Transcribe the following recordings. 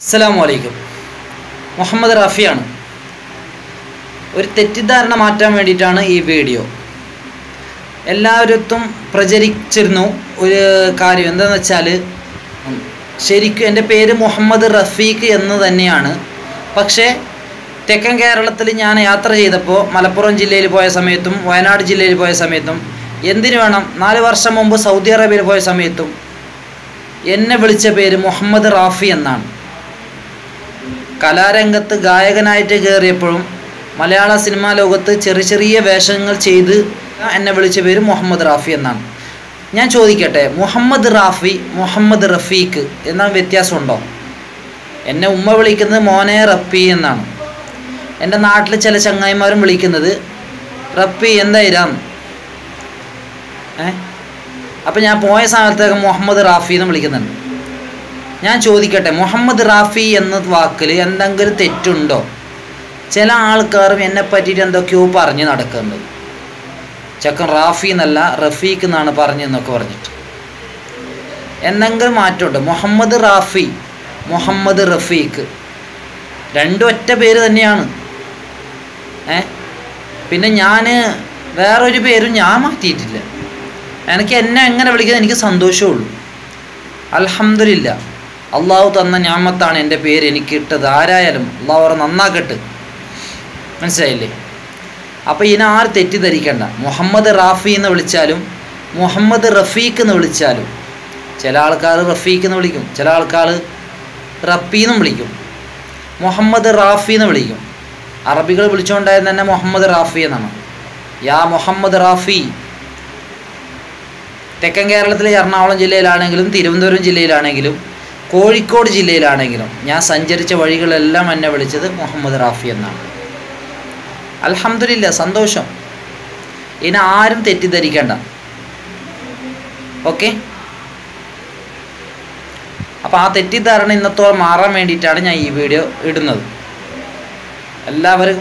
അസ്സലാമു അലൈക്കും മുഹമ്മദ് റാഫിയാണ് ഒരു തെറ്റിദ്ധാരണ മാറ്റാൻ വേണ്ടിയിട്ടാണ് ഈ വീഡിയോ എല്ലാവരത്തും പ്രചരിച്ചിരുന്നു ഒരു കാര്യം എന്താണെന്ന് വെച്ചാൽ ശരിക്കും എൻ്റെ പേര് മുഹമ്മദ് റഫീഖ് എന്ന് തന്നെയാണ് പക്ഷേ തെക്കൻ കേരളത്തിൽ ഞാൻ യാത്ര ചെയ്തപ്പോൾ മലപ്പുറം ജില്ലയിൽ പോയ സമയത്തും വയനാട് ജില്ലയിൽ പോയ സമയത്തും എന്തിനു വേണം നാല് വർഷം മുമ്പ് സൗദി അറേബ്യയിൽ പോയ സമയത്തും എന്നെ വിളിച്ച പേര് മുഹമ്മദ് റാഫി എന്നാണ് കലാരംഗത്ത് ഗായകനായിട്ട് കയറിയപ്പോഴും മലയാള സിനിമാ ലോകത്ത് ചെറിയ ചെറിയ വേഷങ്ങൾ ചെയ്ത് എന്നെ വിളിച്ച പേര് മുഹമ്മദ് റാഫി എന്നാണ് ഞാൻ ചോദിക്കട്ടെ മുഹമ്മദ് റാഫി മുഹമ്മദ് റഫീഖ് എന്ന വ്യത്യാസമുണ്ടോ എന്നെ ഉമ്മ വിളിക്കുന്നത് മോനെ റപ്പി എന്നാണ് എൻ്റെ നാട്ടിൽ ചില ചങ്ങായിമാരും വിളിക്കുന്നത് റപ്പി എന്തായിരാം ഏ അപ്പം ഞാൻ പോയ സമയത്തൊക്കെ മുഹമ്മദ് റാഫി എന്ന് വിളിക്കുന്നുണ്ട് ഞാൻ ചോദിക്കട്ടെ മുഹമ്മദ് റാഫി എന്ന വാക്കിൽ എന്തെങ്കിലും തെറ്റുണ്ടോ ചില ആൾക്കാരും എന്നെ പറ്റിയിട്ട് എന്തൊക്കെയോ പറഞ്ഞ് നടക്കുന്നത് ചക്കൻ റാഫി എന്നല്ല റഫീഖ് എന്നാണ് പറഞ്ഞെന്നൊക്കെ പറഞ്ഞിട്ട് എന്തെങ്കിലും മാറ്റമുണ്ട് മുഹമ്മദ് റാഫി മുഹമ്മദ് റഫീഖ് രണ്ടും ഒറ്റ പേര് തന്നെയാണ് ഏ പിന്നെ ഞാൻ വേറൊരു പേരും ഞാൻ മാറ്റിയിട്ടില്ല എനിക്ക് എന്നെ എങ്ങനെ വിളിക്കുന്നത് എനിക്ക് സന്തോഷമുള്ളൂ അൽഹംദുലില്ല അള്ളാഹു തന്ന ഞാമത്താണ് എൻ്റെ പേര് എനിക്ക് ഇട്ടത് ആരായാലും അള്ളാഹു അവരെ നന്നാക്കട്ട് മനസ്സിലായില്ലേ അപ്പോൾ ഇതിനെ ആര് തെറ്റിദ്ധരിക്കണ്ട മുഹമ്മദ് റാഫി എന്ന് വിളിച്ചാലും മുഹമ്മദ് റഫീഖ് എന്ന് വിളിച്ചാലും ചില ആൾക്കാർ റഫീഖ് എന്ന് വിളിക്കും ചില ആൾക്കാർ റപ്പി എന്നും വിളിക്കും മുഹമ്മദ് റാഫി എന്ന് വിളിക്കും അറബികൾ വിളിച്ചുകൊണ്ടായത് തന്നെ മുഹമ്മദ് റാഫി എന്നാണ് യാ മുഹമ്മദ് റാഫി തെക്കൻ കേരളത്തിലെ എറണാകുളം ജില്ലയിലാണെങ്കിലും തിരുവനന്തപുരം ജില്ലയിലാണെങ്കിലും കോഴിക്കോട് ജില്ലയിലാണെങ്കിലും ഞാൻ സഞ്ചരിച്ച വഴികളെല്ലാം എന്നെ വിളിച്ചത് മുഹമ്മദ് റാഫി എന്നാണ് അൽഹംദുലില്ല സന്തോഷം ഇനി ആരും തെറ്റിദ്ധരിക്കണ്ട ഓക്കെ അപ്പോൾ ആ തെറ്റിദ്ധാരണ ഇന്നത്തോളം മാറാൻ വേണ്ടിയിട്ടാണ് ഞാൻ ഈ വീഡിയോ ഇടുന്നത് എല്ലാവരും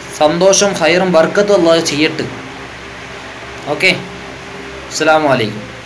സന്തോഷം ഹൈറും ബർക്കത്തും അള്ളാഹ് ചെയ്യട്ട് ഓക്കെ അസ്സാം വലൈക്കും